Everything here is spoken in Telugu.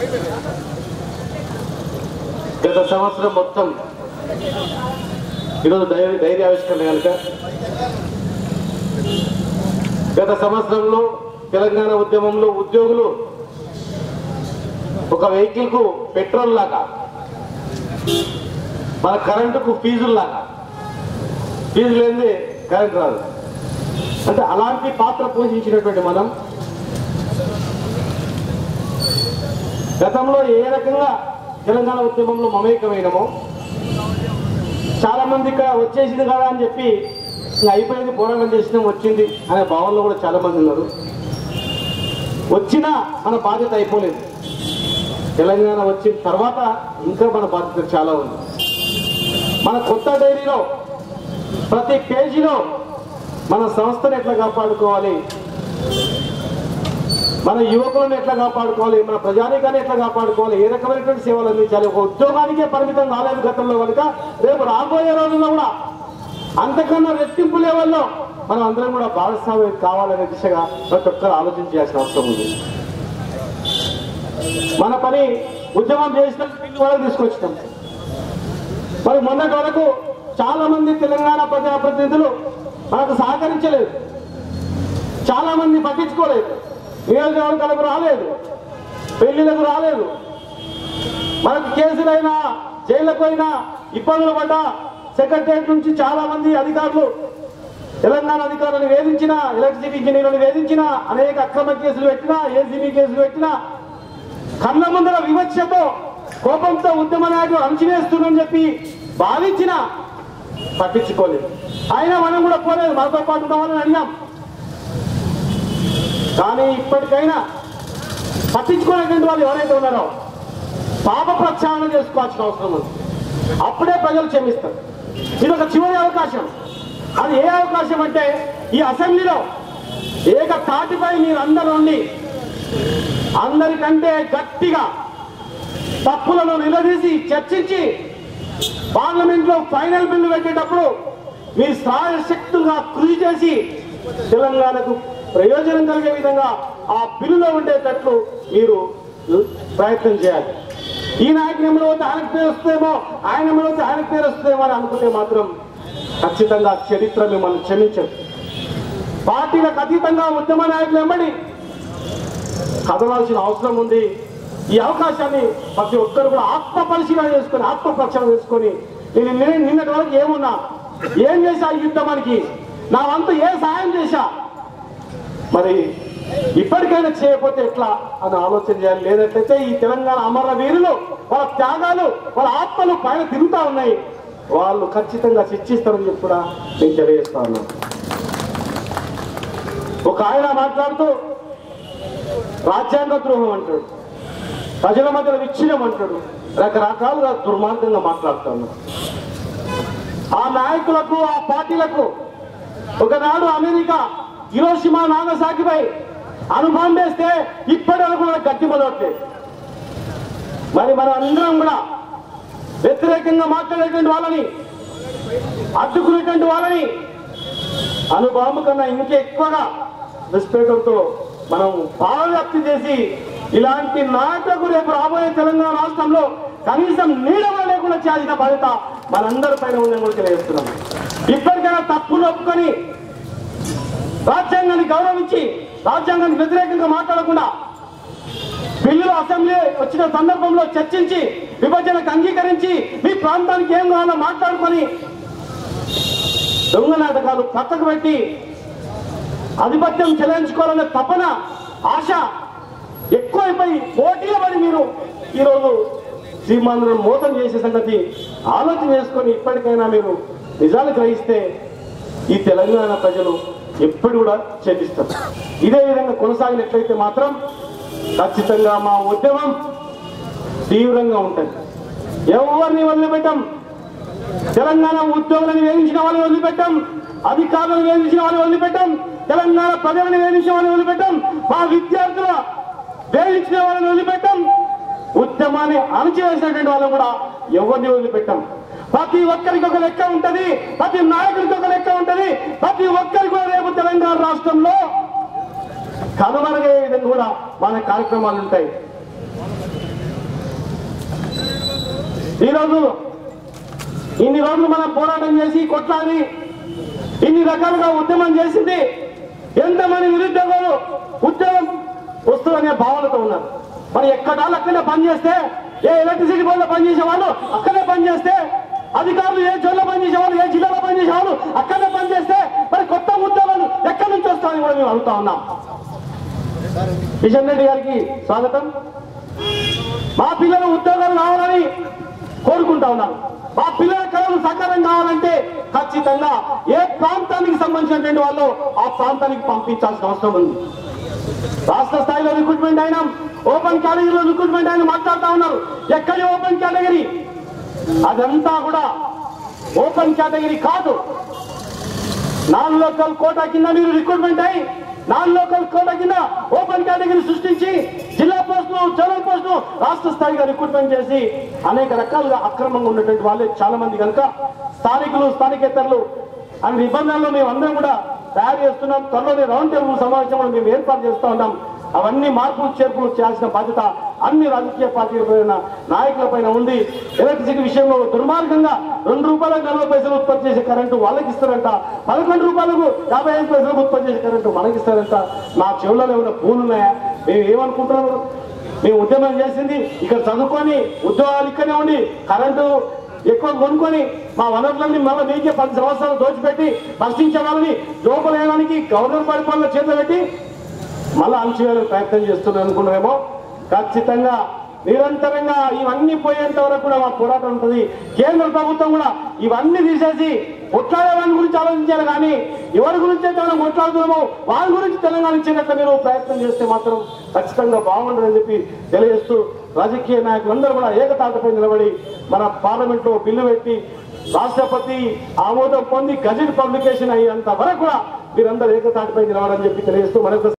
గత సంవత్సరం మొత్తం ఈరోజు డైరీ డైరీ ఆవిష్కరణ కనుక గత సంవత్సరంలో తెలంగాణ ఉద్యమంలో ఉద్యోగులు ఒక వెహికల్ కు పెట్రోల్ లాగా మన కరెంటుకు ఫీజులు లాగా ఫీజు లేనిది కరెంట్ రాదు అంటే అలాంటి పాత్ర పోషించినటువంటి మనం గతంలో ఏ రకంగా తెలంగాణ ఉద్యమంలో మమేకమైనమో చాలా మంది ఇక్కడ వచ్చేసింది కదా అని చెప్పి ఇంకా అయిపోయింది పోరాటం చేసినాం వచ్చింది అనే భావనలో కూడా చాలా మంది ఉన్నారు వచ్చినా మన బాధ్యత అయిపోలేదు తెలంగాణ వచ్చిన తర్వాత ఇంకా మన బాధ్యత చాలా ఉంది మన కొత్త డైరీలో ప్రతి పేజీలో మన సంస్థను ఎట్లా కాపాడుకోవాలి మన యువకులను ఎట్లా కాపాడుకోవాలి మన ప్రజానికాన్ని ఎట్లా కాపాడుకోవాలి ఏ రకమైనటువంటి సేవలు అందించాలి ఒక ఉద్యోగానికే పరిమితం కాలేదు గతంలో కనుక రేపు రాబోయే రోజుల్లో కూడా అంతకన్నా రెట్టింపు లెవెల్లో మనం అందరం కూడా భాగస్వామ్యం కావాలనే దిశగా ప్రతి ఒక్కరు ఆలోచన చేయాల్సిన అవసరం ఉంది మన పని ఉద్యమం చేసిన బిల్లు వరకు తీసుకొచ్చినాం మరి మొన్నటి వరకు చాలా మంది తెలంగాణ ప్రజాప్రతినిధులు మనకు సహకరించలేదు చాలా మంది పట్టించుకోలేదు నియోజకవర్గాలకు రాలేదు పెళ్లిలకు రాలేదు మనకు కేసులైనా జైళ్ళకు అయినా ఇబ్బందులు పడ్డా సెక్రటరియట్ నుంచి చాలా మంది అధికారులు తెలంగాణ అధికారులను వేధించిన ఎలక్ట్రిసిటీ ఇంజనీర్లను వేధించిన అనేక అక్రమ కేసులు పెట్టినా ఏసీబీ కేసులు పెట్టినా కళ్ళ ముందర వివక్షతో కోపంతో ఉద్యమ నాయకులు అణచివేస్తుందని చెప్పి భావించిన పట్టించుకోలేదు అయినా మనం కూడా పోలేదు మనతో పాటు కావాలని అడిగాం కానీ ఇప్పటికైనా పట్టించుకునేటువంటి వాళ్ళు ఎవరైతే ఉన్నారో పాప ప్రక్షాళన చేసుకోవాల్సిన అవసరం ఉంది అప్పుడే ప్రజలు క్షమిస్తారు ఇది ఒక చివరి అవకాశం అది ఏ అవకాశం అంటే ఈ అసెంబ్లీలో ఏక తాటిపై మీరు అందరూ ఉండి అందరికంటే గట్టిగా తప్పులను నిలదీసి చర్చించి పార్లమెంట్ లో ఫైనల్ బిల్లు పెట్టేటప్పుడు మీ శక్తులుగా కృషి చేసి తెలంగాణకు ప్రయోజనం కలిగే విధంగా ఆ బిల్లులో ఉండేటట్లు మీరు ప్రయత్నం చేయాలి ఈ నాయకునిలో వస్తే ఆయనకు పేరు వస్తుందేమో ఆయనలో వస్తే ఆయనకు పేరు వస్తుందేమో అని అనుకుంటే మాత్రం ఖచ్చితంగా చరిత్ర మిమ్మల్ని క్షమించదు పార్టీలకు అతీతంగా ఉద్యమ నాయకులు వెంబడి కదలాల్సిన అవసరం ఉంది ఈ అవకాశాన్ని ప్రతి ఒక్కరు కూడా ఆత్మ పరిశీలన చేసుకొని ఆత్మ ప్రక్షాళన చేసుకొని నేను నిన్న- నిన్నటి వరకు ఏమున్నా ఏం చేశా ఈ యుద్ధమానికి నా వంతు ఏ సాయం చేశా మరి ఇప్పటికైనా చేయకపోతే ఎట్లా అని ఆలోచన చేయాలి లేనట్లయితే ఈ తెలంగాణ అమర వీరులు వాళ్ళ త్యాగాలు వాళ్ళ ఆత్మలు పైన తిరుగుతా ఉన్నాయి వాళ్ళు ఖచ్చితంగా శిక్షిస్తారని చెప్పి కూడా నేను తెలియజేస్తా ఉన్నాను ఒక ఆయన మాట్లాడుతూ రాజ్యాంగ ద్రోహం అంటాడు ప్రజల మధ్య విచ్ఛిన్నం అంటాడు రకరకాలుగా దుర్మార్గంగా మాట్లాడుతాను ఆ నాయకులకు ఆ పార్టీలకు ఒకనాడు అమెరికా హిరోషిమా నాగసాకిపై అనుభవం వేస్తే ఇప్పటి వరకు కూడా గట్టి మొదలట్లేదు మరి మనం అందరం కూడా వ్యతిరేకంగా మాట్లాడేటువంటి వాళ్ళని అడ్డుకునేటువంటి వాళ్ళని అనుభవం కన్నా ఇంకా ఎక్కువగా నిష్పేటంతో మనం భావవ్యాప్తి చేసి ఇలాంటి నాటకు రేపు రాబోయే తెలంగాణ రాష్ట్రంలో కనీసం నీడవ లేకుండా చేయాల్సిన బాధ్యత మనందరి పైన ఉందని కూడా తెలియజేస్తున్నాం ఇప్పటికైనా తప్పులు ఒప్పుకొని రాజ్యాంగాన్ని గౌరవించి రాజ్యాంగానికి వ్యతిరేకంగా మాట్లాడకుండా బిల్లులు అసెంబ్లీ వచ్చిన సందర్భంలో చర్చించి విభజనకు అంగీకరించి మీ ప్రాంతానికి ఏం కావాలో మాట్లాడుకొని దొంగ నాటకాలు పక్కకు పెట్టి ఆధిపత్యం చెలాయించుకోవాలనే తపన ఆశ ఎక్కువైపోయి పోటీలో పడి మీరు ఈరోజు శ్రీమానులను మోసం చేసే సంగతి ఆలోచన చేసుకొని ఇప్పటికైనా మీరు నిజాలు గ్రహిస్తే ఈ తెలంగాణ ప్రజలు ఎప్పుడు కూడా చెల్లిస్తారు ఇదే విధంగా కొనసాగినట్లయితే మాత్రం ఖచ్చితంగా మా ఉద్యమం తీవ్రంగా ఉంటుంది ఎవరిని వదిలిపెట్టం తెలంగాణ ఉద్యోగులను వేధించిన వాళ్ళని వదిలిపెట్టాం అధికారులను వేధించిన వాళ్ళని వదిలిపెట్టాం తెలంగాణ ప్రజలను వేధించిన వాళ్ళని వదిలిపెట్టాం మా విద్యార్థుల వేధించిన వాళ్ళని వదిలిపెట్టాం ఉద్యమాన్ని అణచివేసినటువంటి వాళ్ళని కూడా ఎవరిని వదిలిపెట్టాం ప్రతి ఒక్కరికి ఒక లెక్క ఉంటది ప్రతి నాయకుడికి ఒక లెక్క ఉంటది ప్రతి ఒక్కరికి కూడా రేపు తెలంగాణ రాష్ట్రంలో కనుమరుగయ్యే విధంగా కూడా మన కార్యక్రమాలు ఉంటాయి ఈరోజు ఇన్ని రోజులు మనం పోరాటం చేసి కొట్లాడి ఇన్ని రకాలుగా ఉద్యమం చేసింది ఎంతమంది నిరుద్యోగులు ఉద్యోగం వస్తుందనే భావనతో ఉన్నారు మరి ఎక్కడాలు అక్కడే పనిచేస్తే ఏ ఎలక్ట్రిసిటీ బోర్డులో పనిచేసే వాళ్ళు అక్కడే పనిచేస్తే అధికారులు ఏ జోన్లో పనిచేసే వాళ్ళు ఏ జిల్లాలో పనిచేసే వాళ్ళు అక్కడే పనిచేస్తే మరి కొత్త ఉద్యోగాలు ఎక్కడి నుంచి వస్తాయని కూడా మేము అడుగుతా ఉన్నాం కిషన్ రెడ్డి గారికి స్వాగతం మా పిల్లలు ఉద్యోగాలు కావాలని కోరుకుంటా ఉన్నాను మా పిల్లల కళలు సకారం కావాలంటే ఖచ్చితంగా ఏ ప్రాంతానికి సంబంధించినటువంటి వాళ్ళు ఆ ప్రాంతానికి పంపించాల్సిన అవసరం ఉంది రాష్ట్ర స్థాయిలో రిక్రూట్మెంట్ అయినా ఓపెన్ కేటగిరీలో రిక్రూట్మెంట్ అయినా మాట్లాడుతా ఉన్నారు ఎక్కడి ఓపెన్ కేటగిరీ అదంతా కూడా ఓపెన్ కేటగిరీ కాదు నాన్ లోకల్ కోటా కింద మీరు రిక్రూట్మెంట్ అయ్యి నాన్ లోకల్ కోటా కింద ఓపెన్ కేటగిరీ సృష్టించి జిల్లా పోస్టులు జనరల్ పోస్టులు రాష్ట్ర స్థాయిగా రిక్రూట్మెంట్ చేసి అనేక రకాలుగా అక్రమంగా ఉన్నటువంటి వాళ్ళే చాలా మంది కనుక స్థానికులు స్థానికేతరులు అనే నిబంధనలు మేము అందరం కూడా తయారు చేస్తున్నాం త్వరలోనే రౌండ్ టేబుల్ సమావేశం కూడా మేము ఏర్పాటు చేస్తూ ఉన్నాం అవన్నీ మార్పులు చేర్పులు చేయాల్సిన బాధ్యత అన్ని రాజకీయ పార్టీల పైన నాయకుల పైన ఉంది ఎలక్ట్రిసిటీ విషయంలో దుర్మార్గంగా రెండు రూపాయలకు నలభై పైసలు ఉత్పత్తి చేసే కరెంటు వాళ్ళకి ఇస్తారంట పదకొండు రూపాయలకు యాభై ఐదు పైసలకు ఉత్పత్తి చేసే కరెంటు మనకి ఇస్తారంట నా చెవులలో ఏమైనా పూలు ఉన్నాయా మేము ఏమనుకుంటున్నాము మేము ఉద్యమం చేసింది ఇక్కడ చదువుకొని ఉద్యోగాలు ఇక్కడనే ఉండి కరెంటు ఎక్కువ కొనుక్కొని మా వనరులన్నీ మళ్ళీ మీకే పది సంవత్సరాలు దోచిపెట్టి ప్రశ్నించే వాళ్ళని లోపల వేయడానికి గవర్నర్ పరిపాలన చేతులు పెట్టి మళ్ళా అణచివేయాలని ప్రయత్నం చేస్తున్నారు అనుకున్నారేమో ఖచ్చితంగా నిరంతరంగా ఇవన్నీ పోయేంత వరకు కూడా మా పోరాటం ఉంటుంది కేంద్ర ప్రభుత్వం కూడా ఇవన్నీ తీసేసి కొట్లాడే వారి గురించి ఆలోచించారు కానీ ఎవరి గురించి అయితే మనం కొట్లాడుతున్నామో వాళ్ళ గురించి తెలంగాణ ఇచ్చేటట్లు మీరు ప్రయత్నం చేస్తే మాత్రం ఖచ్చితంగా బాగుంటుందని చెప్పి తెలియజేస్తూ రాజకీయ నాయకులందరూ కూడా ఏకతాటపై నిలబడి మన పార్లమెంట్ లో బిల్లు పెట్టి రాష్ట్రపతి ఆమోదం పొంది గజెట్ పబ్లికేషన్ అయ్యేంత వరకు కూడా మీరందరూ ఏకతాటిపై నిలబడని చెప్పి తెలియజేస్తూ మరొక